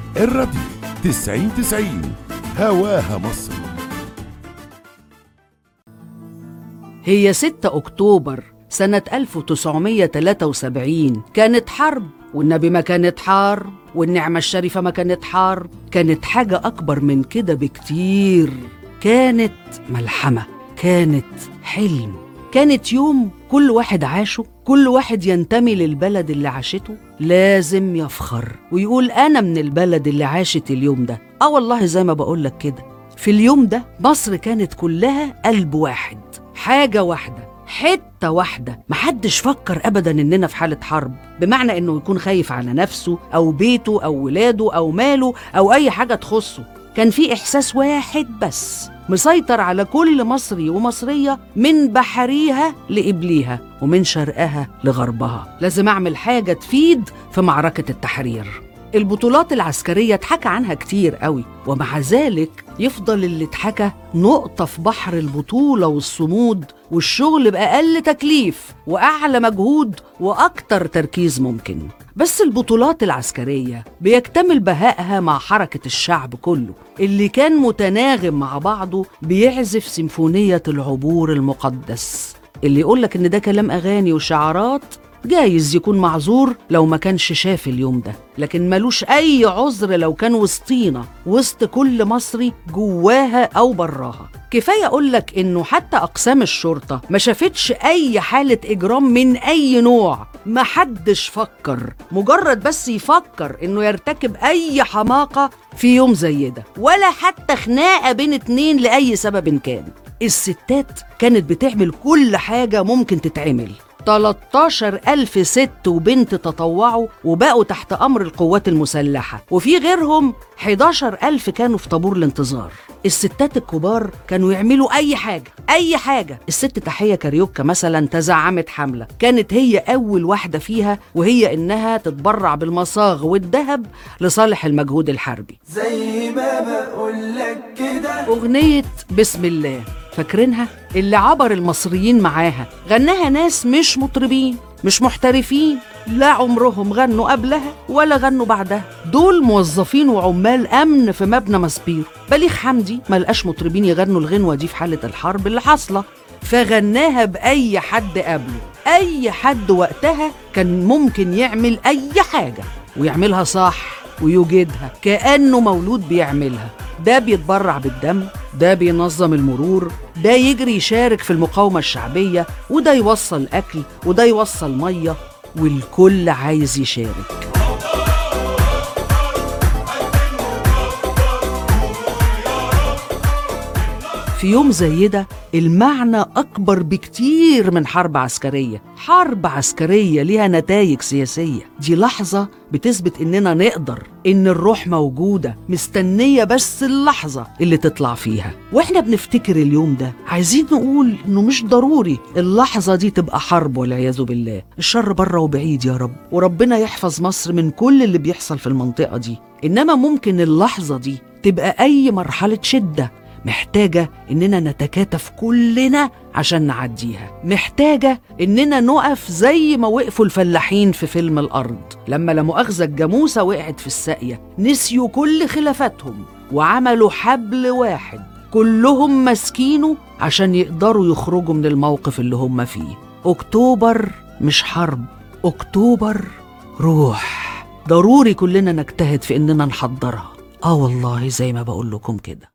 الراديو 90 90 هواها مصر هي 6 أكتوبر سنة 1973 كانت حرب والنبي ما كانت حرب والنعمة الشريفة ما كانت حرب كانت حاجة أكبر من كده بكتير كانت ملحمة كانت حلم كانت يوم كل واحد عاشه كل واحد ينتمي للبلد اللي عاشته لازم يفخر ويقول أنا من البلد اللي عاشت اليوم ده آه والله زي ما بقولك كده في اليوم ده مصر كانت كلها قلب واحد حاجة واحدة حتة واحدة محدش فكر أبدا إننا في حالة حرب بمعنى إنه يكون خايف على نفسه أو بيته أو ولاده أو ماله أو أي حاجة تخصه كان في إحساس واحد بس مسيطر على كل مصري ومصرية من بحريها لإبليها ومن شرقها لغربها لازم أعمل حاجة تفيد في معركة التحرير البطولات العسكرية اتحكى عنها كتير قوي ومع ذلك يفضل اللي اتحكى نقطة في بحر البطولة والصمود والشغل بأقل تكليف وأعلى مجهود وأكتر تركيز ممكن بس البطولات العسكرية بيكتمل بهائها مع حركة الشعب كله اللي كان متناغم مع بعضه بيعزف سيمفونية العبور المقدس اللي يقولك إن ده كلام أغاني وشعارات جايز يكون معذور لو ما كانش شاف اليوم ده لكن ملوش أي عذر لو كان وسطينا وسط كل مصري جواها أو براها كفاية أقولك إنه حتى أقسام الشرطة ما شافتش أي حالة إجرام من أي نوع ما حدش فكر مجرد بس يفكر إنه يرتكب أي حماقة في يوم زي ده ولا حتى خناقة بين اتنين لأي سبب كان الستات كانت بتعمل كل حاجة ممكن تتعمل 13 ألف ست وبنت تطوعوا وبقوا تحت أمر القوات المسلحة وفي غيرهم 11 ألف كانوا في طابور الانتظار الستات الكبار كانوا يعملوا أي حاجة أي حاجة الست تحية كاريوكا مثلا تزعمت حملة كانت هي أول واحدة فيها وهي إنها تتبرع بالمصاغ والذهب لصالح المجهود الحربي زي ما بقولك كده أغنية بسم الله فاكرينها؟ اللي عبر المصريين معاها غناها ناس مش مطربين مش محترفين لا عمرهم غنوا قبلها ولا غنوا بعدها دول موظفين وعمال أمن في مبنى ماسبيرو بليغ حمدي ملقاش مطربين يغنوا الغنوة دي في حالة الحرب اللي حاصلة فغناها بأي حد قبله أي حد وقتها كان ممكن يعمل أي حاجة ويعملها صح ويوجدها كأنه مولود بيعملها ده بيتبرع بالدم ده بينظم المرور ده يجري يشارك في المقاومة الشعبية وده يوصل أكل وده يوصل مية والكل عايز يشارك في يوم زي ده المعنى أكبر بكتير من حرب عسكرية حرب عسكرية ليها نتائج سياسية دي لحظة بتثبت إننا نقدر إن الروح موجودة مستنية بس اللحظة اللي تطلع فيها وإحنا بنفتكر اليوم ده عايزين نقول إنه مش ضروري اللحظة دي تبقى حرب والعياذ بالله الشر بره وبعيد يا رب وربنا يحفظ مصر من كل اللي بيحصل في المنطقة دي إنما ممكن اللحظة دي تبقى أي مرحلة شدة محتاجة إننا نتكاتف كلنا عشان نعديها محتاجة إننا نقف زي ما وقفوا الفلاحين في فيلم الأرض لما لا مؤاخذة الجاموسة وقعت في الساقية نسيوا كل خلافاتهم وعملوا حبل واحد كلهم ماسكينه عشان يقدروا يخرجوا من الموقف اللي هم فيه أكتوبر مش حرب أكتوبر روح ضروري كلنا نجتهد في إننا نحضرها آه والله زي ما بقول لكم كده